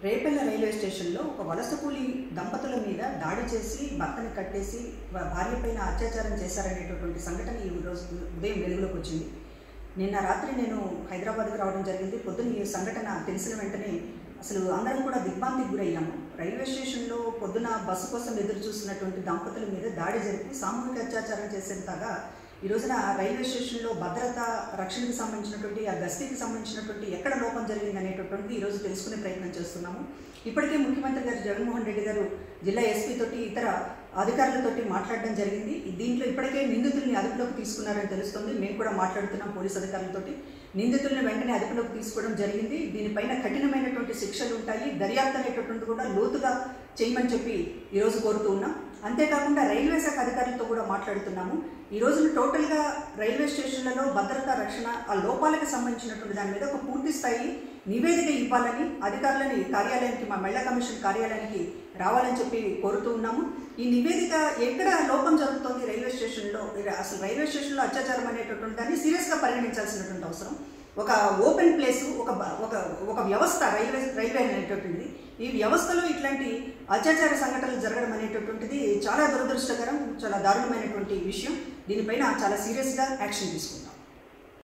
రేపెల్ల railway స్టేషన్లో ఒక వలస కూలి దంపతుల మీద దాడి చేసి భర్తని కట్టేసి వా- భార్య పైన అత్యాచారం చేశారనేటటువంటి సంఘటన ఈ రోజు ఉదయం వెలుగులోకి వచ్చింది నిన్న రాత్రి నేను హైదరాబాద్కి రావడం జరిగింది పొద్దున్న ఈ సంఘటన తెలిసిన వెంటనే అసలు అందరం కూడా దిగ్భ్రాంతికి గురయ్యాము రైల్వే స్టేషన్లో పొద్దున బస్సు కోసం ఎదురు చూస్తున్నటువంటి దంపతుల మీద దాడి జరిపి సామూహిక అత్యాచారం చేసేంతగా ఈ రోజున రైల్వే స్టేషన్లో భద్రత రక్షణకు సంబంధించినటువంటి ఆ గస్తీకి సంబంధించినటువంటి ఎక్కడ లోపం జరిగింది అనేటటువంటిది ఈరోజు తెలుసుకునే ప్రయత్నం చేస్తున్నాము ఇప్పటికే ముఖ్యమంత్రి గారు జగన్మోహన్ రెడ్డి గారు జిల్లా ఎస్పీ తోటి ఇతర అధికారులతోటి మాట్లాడడం జరిగింది దీంట్లో ఇప్పటికే నిందితుల్ని అదుపులోకి తీసుకున్నారని తెలుస్తుంది మేము కూడా మాట్లాడుతున్నాం పోలీస్ అధికారులతోటి నిందితుల్ని వెంటనే అదుపులోకి తీసుకోవడం జరిగింది దీనిపైన కఠినమైనటువంటి శిక్షలు ఉంటాయి దర్యాప్తు అనేటటువంటి కూడా లోతుగా చేయమని చెప్పి ఈరోజు కోరుతూ ఉన్నాం అంతేకాకుండా రైల్వే శాఖ అధికారులతో కూడా మాట్లాడుతున్నాము ఈ రోజున టోటల్గా రైల్వే స్టేషన్లలో భద్రతా రక్షణ ఆ లోపాలకు సంబంధించినటువంటి దాని మీద ఒక పూర్తి స్థాయి నివేదిక ఇవ్వాలని అధికారులని కార్యాలయానికి మా మహిళా కమిషన్ కార్యాలయానికి రావాలని చెప్పి కోరుతూ ఉన్నాము ఈ నివేదిక ఎక్కడ లోపం జరుగుతోంది రైల్వే స్టేషన్లో అసలు రైల్వే స్టేషన్లో అత్యాచారం అనేటటువంటి దాన్ని సీరియస్గా పరిగణించాల్సినటువంటి అవసరం ఒక ఓపెన్ ప్లేస్ ఒక బ- ఒక ఒక వ్యవస్థ రైల్వే రైల్వే అనేటటువంటిది ఈ వ్యవస్థలో ఇట్లాంటి అత్యాచార సంఘటనలు జరగడం అనేటటువంటిది చాలా దురదృష్టకరం చాలా దారుణమైనటువంటి విషయం దీనిపైన చాలా సీరియస్గా యాక్షన్ తీసుకుంటాం